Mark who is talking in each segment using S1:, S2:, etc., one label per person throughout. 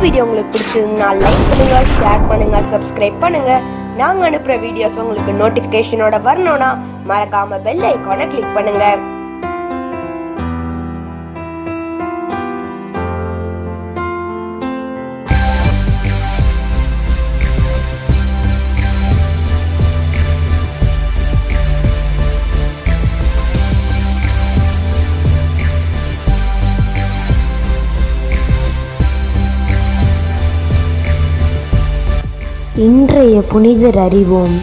S1: video உங்களுக்கு பிடிச்சிருந்தா like பண்ணுங்க ஷேர் பண்ணுங்க சப்ஸ்கிரைப் பண்ணுங்க நாங்க அனுப்புற வீடியோஸ் உங்களுக்கு நோட்டிபிகேஷனோட வரணும்னா மறக்காம பெல் ஐகானை கிளிக் பண்ணுங்க
S2: இன்றைய புனிதர் அறிவோம்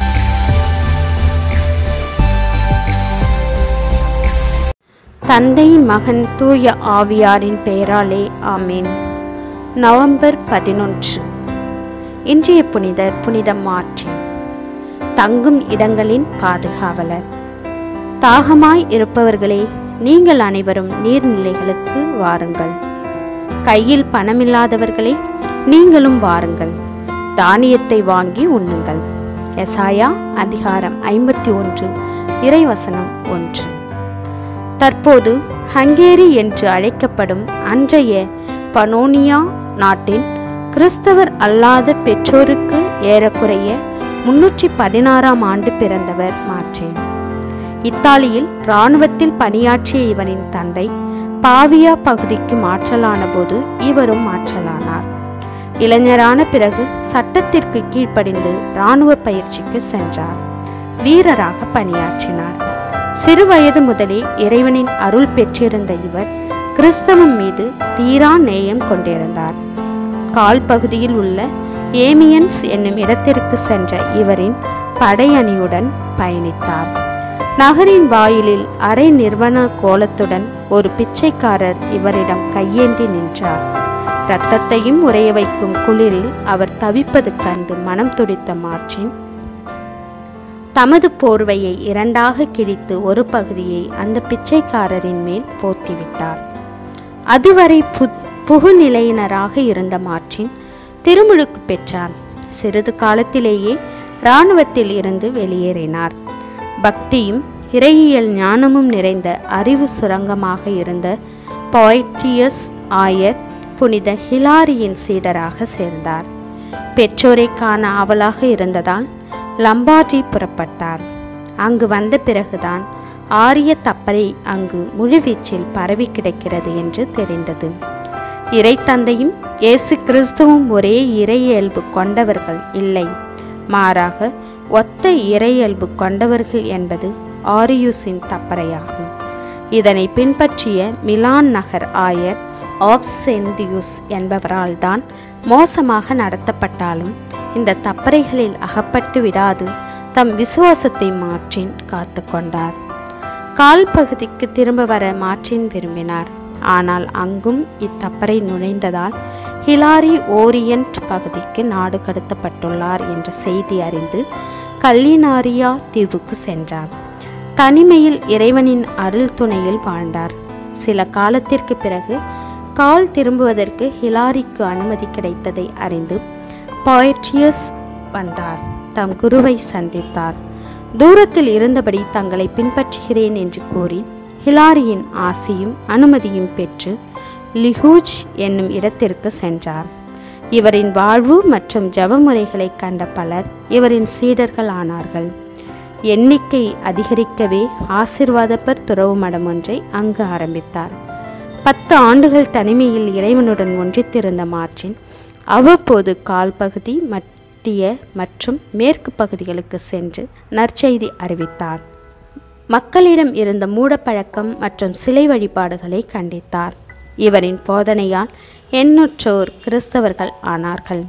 S3: தந்தை மகன் தூய ஆவியாரின் பெயராலே ஆமேன் நவம்பர் பதினொன்று இன்றைய புனிதர் புனித மார்ட்டின் தங்கும் இடங்களின் பாதுகாவலர் தாகமாய் இருப்பவர்களே நீங்கள் அனைவரும் நீர்நிலைகளுக்கு வாருங்கள் கையில் பணமில்லாதவர்களே நீங்களும் வாருங்கள் தானியத்தை வாங்கி உண்ணுங்கள் எசாயா அதிகாரம் ஐம்பத்தி ஒன்று இறைவசனம் ஒன்று தற்போது ஹங்கேரி என்று அழைக்கப்படும் அன்றைய பனோனியா நாட்டின் கிறிஸ்தவர் அல்லாத பெற்றோருக்கு ஏறக்குறைய முன்னூற்றி பதினாறாம் ஆண்டு பிறந்தவர் மார்டின் இத்தாலியில் இராணுவத்தில் பணியாற்றிய இவரின் தந்தை பாவியா பகுதிக்கு மாற்றலான போது இவரும் மாற்றலானார் இளைஞரான பிறகு சட்டத்திற்கு கீழ்ப்படிந்து இராணுவ பயிற்சிக்கு சென்றார் வீரராக பணியாற்றினார் சிறுவயது முதலே இறைவனின் அருள் பெற்றிருந்த இவர் கிறிஸ்தவம் மீது தீரா நேயம் கொண்டிருந்தார் கால் பகுதியில் உள்ள ஏமியன்ஸ் என்னும் இடத்திற்கு சென்ற இவரின் படையணியுடன் பயணித்தார் நகரின் வாயிலில் அரை நிர்வன கோலத்துடன் ஒரு பிச்சைக்காரர் இவரிடம் கையேந்தி நின்றார் இரத்தத்தையும் உறைய வைக்கும் குளிரில் அவர் தவிப்பது கண்டு மனம் துடித்த மார்ச்சின் தமது போர்வையை இரண்டாக கிழித்து ஒரு பகுதியை அந்த பிச்சைக்காரரின் மேல் போத்திவிட்டார் அதுவரை பு புகுநிலையினராக இருந்த மார்ச்சின் திருமுழுக்கு பெற்றார் சிறிது காலத்திலேயே இராணுவத்தில் இருந்து வெளியேறினார் பக்தியும் இறையியல் ஞானமும் நிறைந்த அறிவு சுரங்கமாக இருந்த பாய்டியஸ் ஆயர் புனித ஹிலாரியின் சீடராக சேர்ந்தார் பெற்றோரை காண ஆவலாக இருந்ததால் லம்பாஜி புறப்பட்டார் அங்கு வந்த பிறகுதான் ஆரிய தப்பரை அங்கு முழுவீச்சில் பரவி கிடக்கிறது என்று தெரிந்தது இறைத்தந்தையும் இயேசு கிறிஸ்துவும் ஒரே இறையியல்பு கொண்டவர்கள் இல்லை மாறாக ஒத்த இறையியல்பு கொண்டவர்கள் என்பது ஆரியூஸின் தப்பறையாகும் இதனை பின்பற்றிய மிலான் நகர் ஆயர் ஆக்செந்தியூஸ் என்பவரால் தான் மோசமாக நடத்தப்பட்டாலும் இந்த தப்பறைகளில் அகப்பட்டு விடாது தம் விசுவாசத்தை மாற்றின் காத்து கொண்டார் கால் பகுதிக்கு திரும்ப வர மாற்றின் விரும்பினார் ஆனால் அங்கும் இத்தப்பறை நுழைந்ததால் ஹிலாரி ஓரியன்ட் பகுதிக்கு நாடு கடத்தப்பட்டுள்ளார் என்ற செய்தி அறிந்து கல்லினாரியா தீவுக்கு சென்றார் தனிமையில் இறைவனின் அருள் துணையில் வாழ்ந்தார் சில காலத்திற்கு பிறகு கால் திரும்புவதற்கு ஹிலாரிக்கு அனுமதி கிடைத்ததை அறிந்து பாய்டியஸ் வந்தார் தம் குருவை சந்தித்தார் தூரத்தில் இருந்தபடி தங்களை பின்பற்றுகிறேன் என்று கூறி ஹிலாரியின் ஆசையும் அனுமதியும் பெற்று லிஹூஜ் என்னும் இடத்திற்கு சென்றார் இவரின் வாழ்வு மற்றும் ஜபமுறைகளை கண்ட பலர் இவரின் சீடர்கள் ஆனார்கள் எண்ணிக்கை அதிகரிக்கவே ஆசிர்வாதப்பர் துறவு மடம் ஒன்றை அங்கு ஆரம்பித்தார் பத்து ஆண்டுகள் தனிமையில் இறைவனுடன் ஒன்றித்திருந்த மார்ச்சின் அவ்வப்போது கால் பகுதி மத்திய மற்றும் மேற்கு பகுதிகளுக்கு சென்று நற்செய்தி அறிவித்தார் மக்களிடம் இருந்த மூடப்பழக்கம் மற்றும் சிலை வழிபாடுகளை கண்டித்தார் இவரின் போதனையால் எண்ணற்றோர் கிறிஸ்தவர்கள் ஆனார்கள்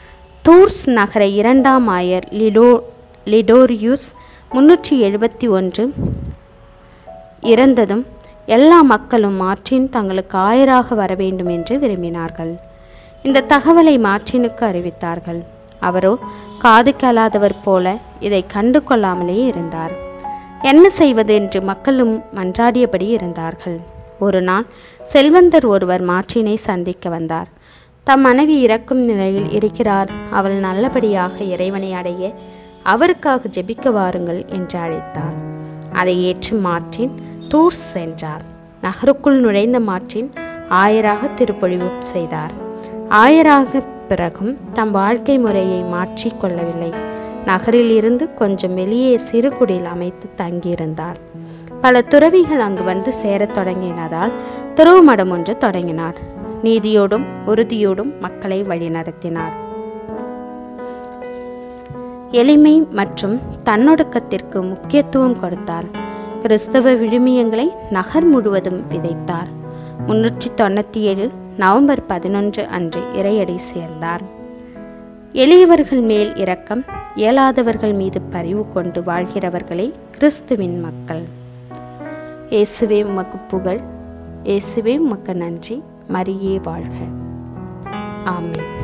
S3: தூர்ஸ் நகர இரண்டாம் ஆயர் லிடோ லிடோரியூஸ் முன்னூற்றி எழுபத்தி ஒன்று இறந்ததும் எல்லா மக்களும் மார்ட்டின் தங்களுக்கு ஆயராக வர வேண்டும் என்று விரும்பினார்கள் இந்த தகவலை மார்ட்டினுக்கு அறிவித்தார்கள் அவரோ காது கேளாதவர் போல இதை கண்டு கொள்ளாமலே இருந்தார் என்ன செய்வது என்று மக்களும் மன்றாடியபடி இருந்தார்கள் ஒரு நாள் செல்வந்தர் ஒருவர் மார்ட்டினை சந்திக்க வந்தார் தம் மனைவி இறக்கும் நிலையில் இருக்கிறார் அவள் நல்லபடியாக இறைவனை அடைய அவருக்காக ஜெபிக்க வாருங்கள் என்று அழைத்தார் அதை ஏற்று மார்ட்டின் தூர்ஸ் சென்றார் நகருக்குள் நுழைந்த மார்ட்டின் ஆயராக திருப்பொழிவு செய்தார் ஆயராக பிறகும் தம் வாழ்க்கை முறையை மாற்றிக் கொள்ளவில்லை நகரில் இருந்து கொஞ்சம் வெளியே சிறு குடில் அமைத்து தங்கியிருந்தார் பல துறவிகள் அங்கு வந்து சேரத் தொடங்கினதால் துறவு மடம் ஒன்று தொடங்கினார் நீதியோடும் உறுதியோடும் மக்களை வழிநடத்தினார் எளிமை மற்றும் தன்னொடுக்கத்திற்கு முக்கியத்துவம் கொடுத்தார் கிறிஸ்தவ விழுமியங்களை நகர் முழுவதும் விதைத்தார் முன்னூற்றி தொண்ணூற்றி ஏழு நவம்பர் பதினொன்று அன்று இறையடி சேர்ந்தார் எளியவர்கள் மேல் இரக்கம் இயலாதவர்கள் மீது பரிவு கொண்டு வாழ்கிறவர்களே கிறிஸ்துவின் மக்கள் இயேசுவே உமக்கு புகழ் இயேசுவே உமக்கு நன்றி மரியே வாழ்க ஆமென்